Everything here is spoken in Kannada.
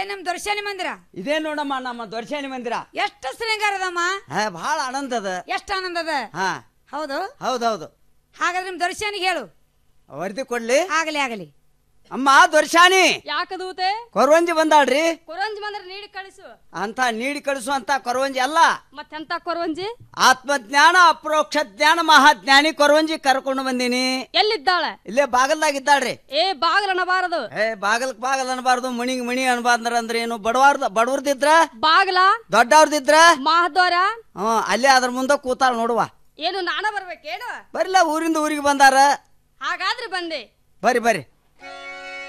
ನಮ್ ದರ್ಶನಿ ಮಂದಿರ ಇದೇ ನೋಡಮ್ಮ ನಮ್ಮ ದೊರ್ಶಾನಿ ಮಂದಿರ ಎಷ್ಟು ಶೃಂಗಾರ ಅದಮ್ಮ ಹಾ ಬಹಳ ಆನಂದ ಅದ ಎಷ್ಟು ಆನಂದ ಅದ ಹಾ ಹೌದು ಹೌದೌದು ಹಾಗಾದ್ರೆ ನಿಮ್ ದರ್ಶನಿಗೆ ಹೇಳು ವರದಿ ಕೊಡ್ಲಿ ಆಗಲಿ ಆಗಲಿ ಅಮ್ಮ ದೊರ್ಶಾನಿ ಯಾಕದೂತೆ ಕೊರವಂಜಿ ಬಂದಾಳ್ರಿ ಕೊರಂಜಿ ಬಂದ್ರೆ ನೀಡಿ ಕಳಿಸು ಅಂತ ನೀಡಿ ಕಳಿಸುವಂತ ಕೊರವಂಜಿ ಅಲ್ಲ ಮತ್ತೆಂತ ಕೊರವಂಜಿ ಆತ್ಮಜ್ಞಾನ ಅಪ್ರೋಕ್ಷ ಜ್ಞಾನ ಮಹಾಜ್ಞಾನಿ ಕೊರವಂಜಿ ಕರ್ಕೊಂಡು ಬಂದೀನಿ ಎಲ್ಲಿದ್ದಾಳೆ ಇಲ್ಲೇ ಬಾಗಲ್ದಾಗ ಇದ್ದಾಳ್ರಿ ಏ ಬಾಗಲನಬಾರದು ಏ ಬಾಗಲ್ಕ್ ಬಾಗಲ್ ಅನ್ಬಾರ್ದು ಮಣಿಗ್ ಮಣಿ ಅನ್ಬಾರ್ದ್ರ ಅಂದ್ರೆ ಏನು ಬಡವಾರ್ದ ಬಡವ್ರದಿದ್ರ ಬಾಗಲ ದೊಡ್ಡವ್ರದಿದ್ರ ಮಹದ್ವಾರ ಹ್ಮ್ ಅಲ್ಲೇ ಅದ್ರ ಮುಂದೆ ಕೂತಾಳ ನೋಡುವ ಏನು ನಾನ ಬರ್ಬೇಕೇನು ಬರಿಲ್ಲ ಊರಿಂದ ಊರಿಗೆ ಬಂದಾರ ಹಾಗಾದ್ರೆ ಬಂದೆ ಬರ್ರಿ ಬರ್ರಿ